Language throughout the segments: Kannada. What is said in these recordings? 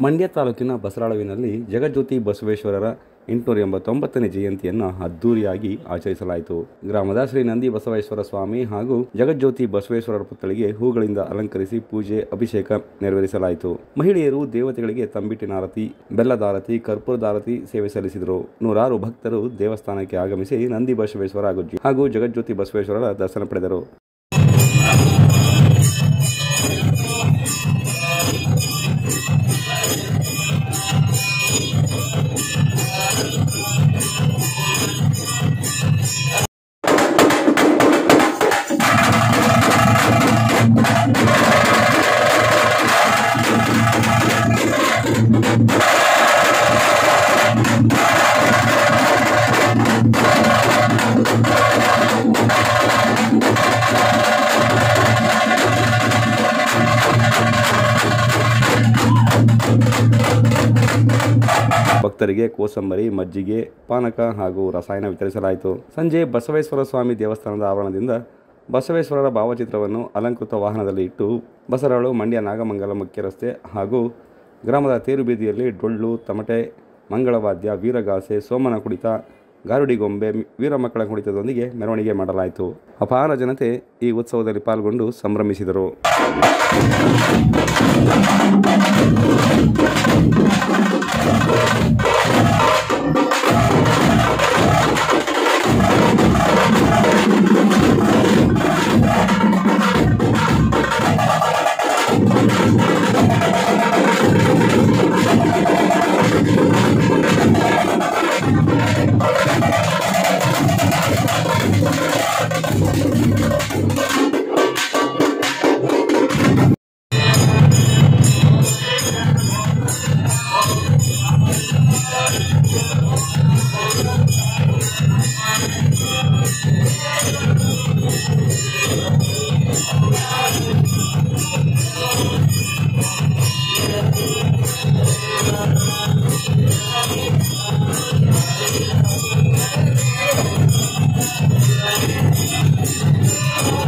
ಮಂಡ್ಯ ತಾಲೂಕಿನ ಬಸರಾಳುವಿನಲ್ಲಿ ಜಗಜ್ಯೋತಿ ಬಸವೇಶ್ವರರ ಎಂಟುನೂರ ಎಂಬತ್ತೊಂಬತ್ತನೇ ಜಯಂತಿಯನ್ನು ಅದ್ದೂರಿಯಾಗಿ ಆಚರಿಸಲಾಯಿತು ಗ್ರಾಮದ ಶ್ರೀ ನಂದಿ ಬಸವೇಶ್ವರ ಸ್ವಾಮಿ ಹಾಗೂ ಜಗಜ್ಯೋತಿ ಬಸವೇಶ್ವರರ ಪುತ್ಥಳಿಗೆ ಹೂಗಳಿಂದ ಅಲಂಕರಿಸಿ ಪೂಜೆ ಅಭಿಷೇಕ ನೆರವೇರಿಸಲಾಯಿತು ಮಹಿಳೆಯರು ದೇವತೆಗಳಿಗೆ ತಂಬಿಟ್ಟಿನಾರತಿ ಬೆಲ್ಲದಾರತಿ ಕರ್ಪೂರದಾರತಿ ಸೇವೆ ಸಲ್ಲಿಸಿದರು ನೂರಾರು ಭಕ್ತರು ದೇವಸ್ಥಾನಕ್ಕೆ ಆಗಮಿಸಿ ನಂದಿ ಬಸವೇಶ್ವರ ಹಾಗೂ ಜ- ಹಾಗೂ ಜಗಜ್ಯೋತಿ ಬಸವೇಶ್ವರರ ದರ್ಶನ ಪಡೆದರು ಭಕ್ತರಿಗೆ ಕೋಸಂಬರಿ ಮಜ್ಜಿಗೆ ಪಾನಕ ಹಾಗೂ ರಸಾಯನ ವಿತರಿಸಲಾಯಿತು ಸಂಜೆ ಬಸವೇಶ್ವರ ಸ್ವಾಮಿ ದೇವಸ್ಥಾನದ ಆವರಣದಿಂದ ಬಸವೇಶ್ವರರ ಭಾವಚಿತ್ರವನ್ನು ಅಲಂಕೃತ ವಾಹನದಲ್ಲಿ ಇಟ್ಟು ಬಸರಾಳು ಮಂಡ್ಯ ನಾಗಮಂಗಲ ಮುಖ್ಯ ರಸ್ತೆ ಹಾಗೂ ಗ್ರಾಮದ ತೇರು ಬೀದಿಯಲ್ಲಿ ಡೊಳ್ಳು ತಮಟೆ ಮಂಗಳವಾದ್ಯ ವೀರಗಾಸೆ ಸೋಮನ ಕುಡಿತ ಗಾರುಡಿಗೊಂಬೆ ವೀರಮಕ್ಕಳ ಕುಣಿತದೊಂದಿಗೆ ಮೆರವಣಿಗೆ ಮಾಡಲಾಯಿತು ಅಪಾರ ಜನತೆ ಈ ಉತ್ಸವದಲ್ಲಿ ಪಾಲ್ಗೊಂಡು ಸಂಭ್ರಮಿಸಿದರು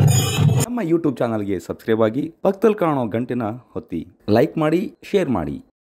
ನಮ್ಮ ಯೂಟ್ಯೂಬ್ ಚಾನಲ್ಗೆ ಸಬ್ಸ್ಕ್ರೈಬ್ ಆಗಿ ಪಕ್ಕದಲ್ಲಿ ಕಾಣೋ ಗಂಟೆನ ಹೊತ್ತಿ ಲೈಕ್ ಮಾಡಿ ಶೇರ್ ಮಾಡಿ